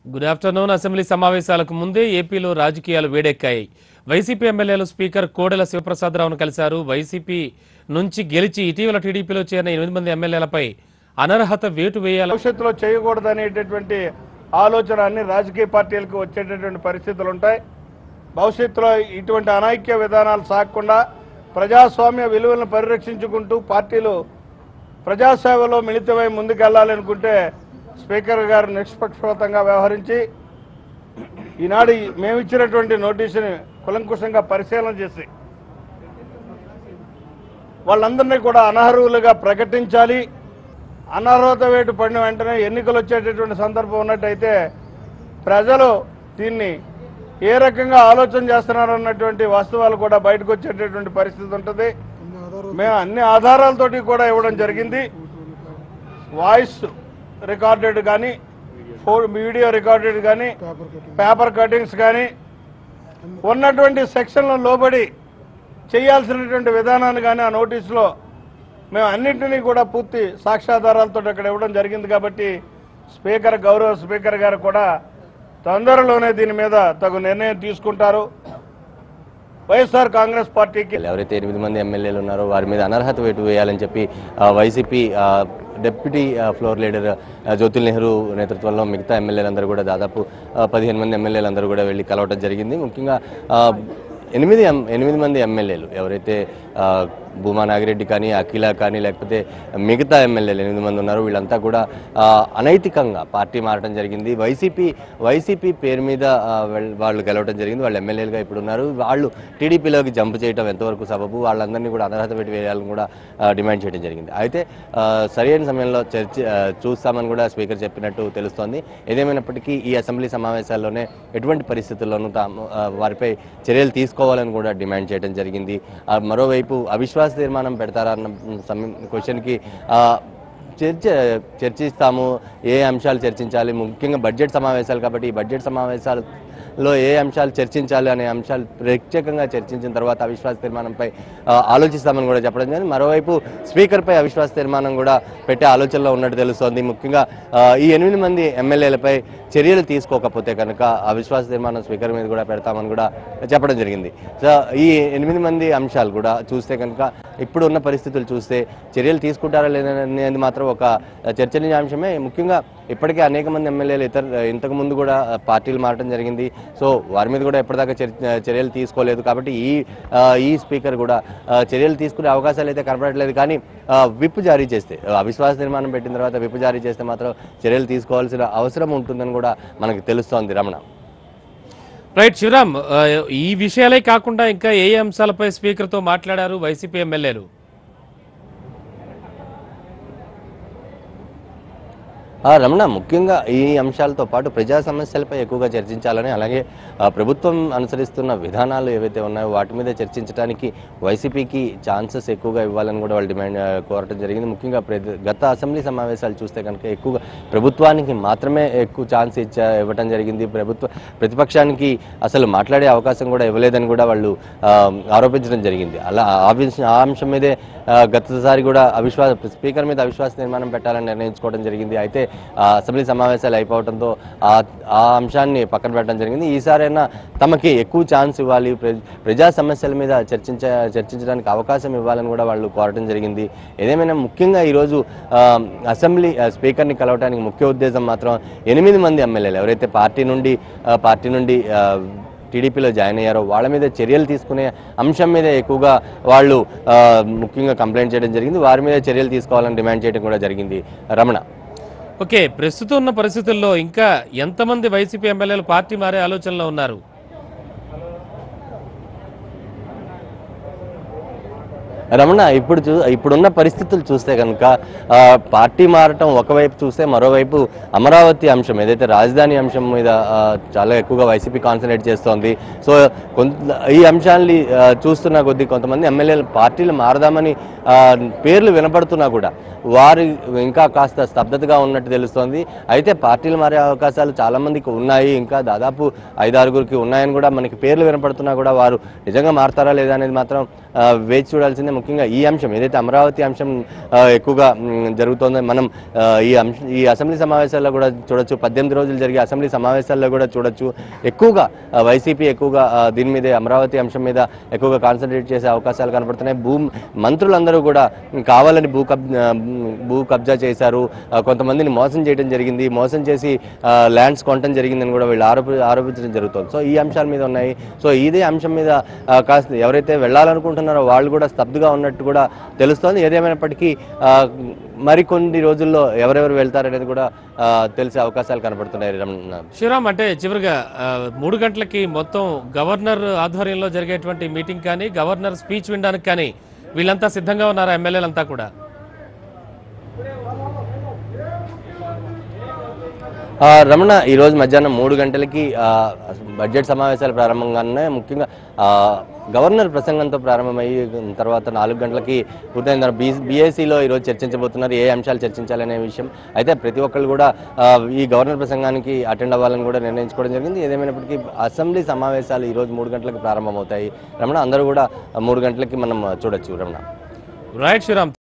good afternoon assembly సమావేశాలకు ముందే ఏపీలో రాజకీయాలు వేడెక్కాయి వైసీపీ ఎమ్మెల్యేలు స్పీకర్ కోడెల శివప్రసాదరావును కలిశారు వైసీపీ నుంచి గెలిచి ఇటీవల టీడీపీలో చేరిన ఎనిమిది మంది ఎమ్మెల్యేలపై అనర్హత వేటు వేయాలని భవిష్యత్తులో చేయకూడదనేటటువంటి ఆలోచన అన్ని రాజకీయ పార్టీలకు వచ్చేటటువంటి పరిస్థితులు ఉంటాయి భవిష్యత్తులో ఇటువంటి అనైక్య విధానాలు సాగకుండా ప్రజాస్వామ్య విలువలను పరిరక్షించుకుంటూ పార్టీలు ప్రజాసేవలో మిళితమై ముందుకెళ్లాలనుకుంటే స్పీకర్ గారు నిష్పక్షపాతంగా వ్యవహరించి ఈనాడు ఈ- మేమిచ్చినటువంటి నోటీసుని కులంకుశంగా పరిశీలన చేసి వాళ్ళందరినీ కూడా అనర్హులుగా ప్రకటించాలి అనర్హత వేటు పడిన వెంటనే ఎన్నికలు వచ్చేటటువంటి సందర్భం ఉన్నట్టయితే ప్రజలు దీన్ని ఏ రకంగా ఆలోచన చేస్తున్నారు అన్నటువంటి వాస్తవాలు కూడా బయటకు వచ్చేటటువంటి పరిస్థితి ఉంటుంది మేము అన్ని ఆధారాలతోటి కూడా ఇవ్వడం జరిగింది వాయిస్ రికార్డెడ్ కానీ ఫో వీడియో రికార్డెడ్ కానీ పేపర్ కటింగ్స్ కానీ ఉన్నటువంటి సెక్షన్లను లోబడి చేయాల్సినటువంటి విధానాన్ని కానీ ఆ నోటీసులో మేము అన్నింటినీ కూడా పూర్తి సాక్ష్యాధారాలతో అక్కడ ఇవ్వడం జరిగింది కాబట్టి స్పీకర్ గౌరవ స్పీకర్ గారు కూడా తొందరలోనే దీని మీద తగు నిర్ణయం తీసుకుంటారు వైఎస్ఆర్ కాంగ్రెస్ పార్టీకి ఎవరైతే ఎనిమిది మంది ఎమ్మెల్యేలు ఉన్నారో వారి మీద అనర్హత వేటు వేయాలని చెప్పి ఆ, వైసీపీ ఆ, డిప్యూటీ ఆ, ఫ్లోర్ లీడర్ ఆ, జ్యోతిల్ నెహ్రూ నేతృత్వంలో మిగతా ఎమ్మెల్యేలందరూ కూడా దాదాపు ఆ, పదిహేను మంది ఎమ్మెల్యేలందరూ కూడా వెళ్ళి కలవటం జరిగింది ముఖ్యంగా ఆ, ఎనిమిది ఎం- ఎనిమిది మంది ఎమ్మెల్యేలు ఎవరైతే ఆ, భూమా నాగిరెడ్డి కానీ అఖిల కానీ లేకపోతే మిగతా ఎమ్మెల్యేలు ఎనిమిది మంది ఉన్నారు వీళ్ళంతా కూడా ఆ, అనైతికంగా పార్టీ మారడం జరిగింది వైసీపీ వైసీపీ పేరు మీద ఆ, వెల్- వాళ్ళు గెలవడం జరిగింది వాళ్ళు ఎమ్మెల్యేలుగా ఇప్పుడు ఉన్నారు వాళ్ళు టీడీపీలోకి జంప్ చేయడం ఎంతవరకు సబబు వాళ్ళందరినీ కూడా అనర్హత పెట్టి వేయాలని కూడా ఆ, డిమాండ్ చేయడం జరిగింది అయితే ఆ, సరైన సమయంలో చర్చ ఆ, చూస్తామని కూడా స్పీకర్ చెప్పినట్టు తెలుస్తోంది ఏదేమైనప్పటికీ ఈ అసెంబ్లీ సమావేశాల్లోనే ఎటువంటి పరిస్థితుల్లోనూ తాము ఆ, వారిపై చర్యలు తీసుకోవాలని కూడా డిమాండ్ చేయడం జరిగింది ఆ, మరోవైపు అవిశ్వాస తీర్మానం పెడతారా అన్న సమయం క్వశ్చన్కి ఆ, చర్చ చర్చిస్తాము ఏ అంశాలు చర్చించాలి ముఖ్యంగా బడ్జెట్ సమావేశాలు కాబట్టి ఈ బడ్జెట్ సమావేశాలలో ఏ అంశాలు చర్చించాలి అనే అంశాలు ప్రత్యేకంగా చర్చించిన తర్వాత అవిశ్వాస తీర్మానంపై ఆ, ఆలోచిస్తామని కూడా చెప్పడం జరిగింది మరోవైపు స్పీకర్పై అవిశ్వాస తీర్మానం కూడా పెట్టే ఆలోచనలో ఉన్నట్టు తెలుస్తోంది ముఖ్యంగా ఆ, ఈ ఎనిమిది మంది ఎమ్మెల్యేలపై చర్యలు తీసుకోకపోతే కనుక అవిశ్వాస తీర్మానం స్పీకర్ మీద కూడా పెడతామని కూడా చెప్పడం జరిగింది సో ఈ ఎనిమిది మంది అంశాలు కూడా చూస్తే కనుక ఇప్పుడు ఉన్న పరిస్థితులు చూస్తే చర్యలు తీసుకుంటారా లేదనేది మాత్రం ఒక చర్చనీయాంశమే ముఖ్యంగా ఇప్పటికే అనేక మంది ఎమ్మెల్యేలు ఇతర ఇంతకు ముందు కూడా పార్టీలు మారడం జరిగింది సో వారి మీద కూడా ఎప్పటిదాకా చర్- చర్యలు తీసుకోలేదు కాబట్టి ఈ ఆ, ఈ స్పీకర్ కూడా ఆ, చర్యలు తీసుకునే అవకాశాలు అయితే కనపడట్లేదు కానీ ఆ, విప్ జారీ చేస్తే అవిశ్వాస నిర్మాణం పెట్టిన తర్వాత విప్ జారీ చేస్తే మాత్రం చర్యలు తీసుకోవాల్సిన అవసరం ఉంటుందని కూడా మనకు తెలుస్తోంది రమణ రైట్ శివరామ్ ఆ, ఈ విషయాలే కాకుండా ఇంకా ఏ అంశాలపై స్పీకర్తో మాట్లాడారు వైసీపీ ఎమ్మెల్యేలు ఆ, రమణ ముఖ్యంగా ఈ అంశాలతో పాటు ప్రజా సమస్యలపై ఎక్కువగా చర్చించాలని అలాగే ఆ, ప్రభుత్వం అనుసరిస్తున్న విధానాలు ఏవైతే ఉన్నాయో వాటి మీద చర్చించడానికి వైసీపీకి ఛాన్సెస్ ఎక్కువగా ఇవ్వాలని కూడా వాళ్ళు డిమాండ్ ఆ, కోరటం జరిగింది ముఖ్యంగా ప్ర- గత అసెంబ్లీ సమావేశాలు చూస్తే కనుక ఎక్కువగా ప్రభుత్వానికి మాత్రమే ఎక్కువ ఛాన్స్ ఇచ్చా ఇవ్వటం జరిగింది ప్రభుత్వ ప్రతిపక్షానికి అసలు మాట్లాడే అవకాశం కూడా ఇవ్వలేదని కూడా వాళ్ళు ఆ, ఆరోపించడం జరిగింది అలా ఆ విష- ఆ అంశం మీదే ఆ, గతసారి కూడా అవిశ్వాస స్పీకర్ మీద అవిశ్వాస నిర్మాణం పెట్టాలని నిర్ణయించుకోవడం జరిగింది అయితే ఆ, అసెంబ్లీ సమావేశాలు అయిపోవడంతో ఆ ఆ అంశాన్ని పక్కన పెట్టడం జరిగింది ఈసారైనా తమకి ఎక్కువ ఛాన్స్ ఇవ్వాలి ప్ర- ప్రజా సమస్యల మీద చర్చించ చర్చించడానికి అవకాశం ఇవ్వాలని కూడా వాళ్ళు కోరటం జరిగింది ఏదేమైనా ముఖ్యంగా ఈరోజు ఆ, అసెంబ్లీ ఆ, స్పీకర్ని కలవడానికి ముఖ్య ఉద్దేశం మాత్రం ఎనిమిది మంది ఎమ్మెల్యేలు ఎవరైతే పార్టీ నుండి ఆ, పార్టీ నుండి ఆ, టీడీపీలో జాయిన్ అయ్యారో వాళ్ళ మీద చర్యలు తీసుకునే అంశం మీద ఎక్కువగా వాళ్ళు ఆ, ముఖ్యంగా కంప్లైంట్ చేయడం జరిగింది వారి మీద చర్యలు తీసుకోవాలని డిమాండ్ చేయడం కూడా జరిగింది రమణ ఓకే ప్రస్తుతం ఉన్న పరిస్థితుల్లో ఇంకా ఎంతమంది వైసీపీ ఎమ్మెల్యేలు పార్టీ మారే ఆలోచనలో ఉన్నారు రమణ ఇప్పుడు చూ ఇప్పుడున్న పరిస్థితులు చూస్తే కనుక ఆ, పార్టీ మారటం ఒకవైపు చూస్తే మరోవైపు అమరావతి అంశం ఏదైతే రాజధాని అంశం మీద ఆ, చాలా ఎక్కువగా వైసీపీ కాన్సన్ట్రేట్ చేస్తోంది సో కొంత ఈ అంశాన్ని ఆ, చూస్తున్న కొద్దీ కొంతమంది ఎమ్మెల్యేలు పార్టీలు మారదామని ఆ, పేర్లు వినపడుతున్నా కూడా వారు ఇంకా కాస్త స్తబ్దతగా ఉన్నట్టు తెలుస్తోంది అయితే పార్టీలు మారే అవకాశాలు చాలా మందికి ఉన్నాయి ఇంకా దాదాపు ఐదారుగురికి ఉన్నాయని కూడా మనకి పేర్లు వినపడుతున్నా కూడా వారు నిజంగా మారతారా లేదా అనేది మాత్రం ఆ, వేచి చూడాల్సిందే ముఖ్యంగా ఈ అంశం ఏదైతే అమరావతి అంశం ఆ, ఎక్కువగా మ్, జరుగుతోందో మనం ఆ, ఈ అంశం ఈ అసెంబ్లీ సమావేశాల్లో కూడా చూడొచ్చు పద్దెనిమిది రోజులు జరిగే అసెంబ్లీ సమావేశాల్లో కూడా చూడొచ్చు ఎక్కువగా ఆ, వైసీపీ ఎక్కువగా ఆ, దీని మీదే అమరావతి అంశం మీద ఎక్కువగా కాన్సన్ట్రేట్ చేసే అవకాశాలు కనపడుతున్నాయి భూ మంత్రులందరూ కూడా కావాలని భూ కబ్ ఆ, భూ కబ్జా చేశారు ఆ, కొంతమందిని మోసం చేయడం జరిగింది మోసం చేసి ఆ, ల్యాండ్స్ కొనటం జరిగిందని కూడా వీళ్ళు ఆరోప ఆరోపించడం జరుగుతుంది సో ఈ అంశాల మీద ఉన్నాయి సో ఇదే అంశం మీద ఆ, కాస్త ఎవరైతే వెళ్ళాలనుకుంటున్నారో వాళ్ళు కూడా స్తబ్దుగా ఉన్నట్టు కూడా తెలుస్తోంది ఏదేమైనప్పటికీ ఆ, మరికొన్ని రోజుల్లో ఎవరెవరు వెళ్తారనేది కూడా ఆ, తెలిసే అవకాశాలు కనపడుతున్నాయి రమణ శివరామ్ అంటే చివరిగా ఆ, మూడు గంటలకి మొత్తం గవర్నర్ ఆధ్వర్యంలో జరిగేటువంటి మీటింగ్ కానీ గవర్నర్ స్పీచ్ వినడానికి కానీ వీళ్ళంతా సిద్ధంగా ఉన్నారా ఎమ్మెల్యేలంతా కూడా ఆ, రమణ ఈ రోజు మధ్యాహ్నం మూడు గంటలకి ఆ, బడ్జెట్ సమావేశాలు ప్రారంభంగానే ముఖ్యంగా ఆ, గవర్నర్ ప్రసంగంతో ప్రారంభమయ్యి తర్వాత నాలుగు గంటలకి పూర్తయిన తర్వాత బీ బీఏసీలో ఈరోజు చర్చించబోతున్నారు ఏ అంశాలు చర్చించాలనే విషయం అయితే ప్రతి ఒక్కరు కూడా ఆ, ఈ గవర్నర్ ప్రసంగానికి అటెండ్ అవ్వాలని కూడా నిర్ణయించుకోవడం జరిగింది ఏదేమైనప్పటికీ అసెంబ్లీ సమావేశాలు ఈ రోజు మూడు గంటలకు ప్రారంభమవుతాయి రమణ అందరూ కూడా మూడు గంటలకి మనం చూడొచ్చు రమణ రైట్ శివరామ్